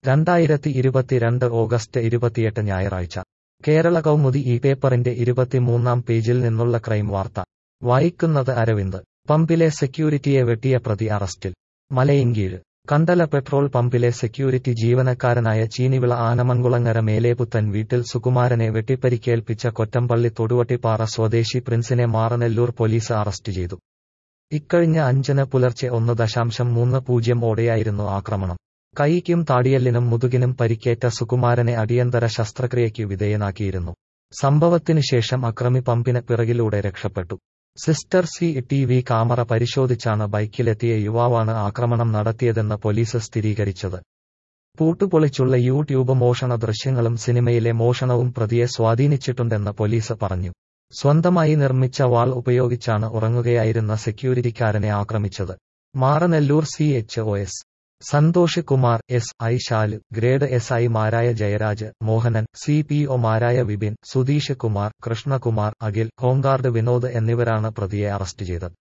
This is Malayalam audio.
രണ്ടായിരത്തി ഇരുപത്തിരണ്ട് ഓഗസ്റ്റ് ഇരുപത്തിയെട്ട് ഞായറാഴ്ച കേരള കൗമുദി ഈ പേപ്പറിന്റെ ഇരുപത്തിമൂന്നാം പേജിൽ നിന്നുള്ള ക്രൈം വാർത്ത വായിക്കുന്നത് അരവിന്ദ് പമ്പിലെ സെക്യൂരിറ്റിയെ വെട്ടിയ പ്രതി അറസ്റ്റിൽ മലയൻകീഴ് കണ്ടല പെട്രോൾ പമ്പിലെ സെക്യൂരിറ്റി ജീവനക്കാരനായ ചീനിവിള ആനമൺകുളങ്ങര മേലേപുത്തൻ വീട്ടിൽ സുകുമാരനെ വെട്ടിപ്പരിക്കേൽപ്പിച്ച കൊറ്റമ്പള്ളി തൊടുവട്ടിപ്പാറ സ്വദേശി പ്രിൻസിനെ മാറനെല്ലൂർ പോലീസ് അറസ്റ്റ് ചെയ്തു ഇക്കഴിഞ്ഞ അഞ്ചിന് പുലർച്ചെ ഒന്ന് ദശാംശം മൂന്ന് പൂജ്യം ഓടെയായിരുന്നു ആക്രമണം കൈക്കും താടിയല്ലിനും മുതുകിനും പരിക്കേറ്റ സുകുമാരനെ അടിയന്തര ശസ്ത്രക്രിയയ്ക്ക് വിധേയനാക്കിയിരുന്നു സംഭവത്തിനു ശേഷം അക്രമി പമ്പിന് പിറകിലൂടെ രക്ഷപ്പെട്ടു സിസ്റ്റർ സി ടി വി ക്യാമറ പരിശോധിച്ചാണ് ബൈക്കിലെത്തിയ യുവാവാണ് ആക്രമണം നടത്തിയതെന്ന് പോലീസ് സ്ഥിരീകരിച്ചത് പൂട്ടുപൊളിച്ചുള്ള യൂട്യൂബ് മോഷണ ദൃശ്യങ്ങളും സിനിമയിലെ മോഷണവും പ്രതിയെ സ്വാധീനിച്ചിട്ടുണ്ടെന്ന് പോലീസ് പറഞ്ഞു സ്വന്തമായി നിർമ്മിച്ച വാൾ ഉപയോഗിച്ചാണ് ഉറങ്ങുകയായിരുന്ന സെക്യൂരിറ്റിക്കാരനെ ആക്രമിച്ചത് Maranalloor C H O S Santhosh Kumar S I Shalu grade S ഐമാരായ ജയരാജ് മോഹനൻ സി പി ഒമാരായ വിപിൻ സുധീഷ് കുമാർ കൃഷ്ണകുമാർ അഖിൽ ഹോംഗാർഡ് വിനോദ് എന്നിവരാണ് പ്രതിയെ അറസ്റ്റ് ചെയ്തത്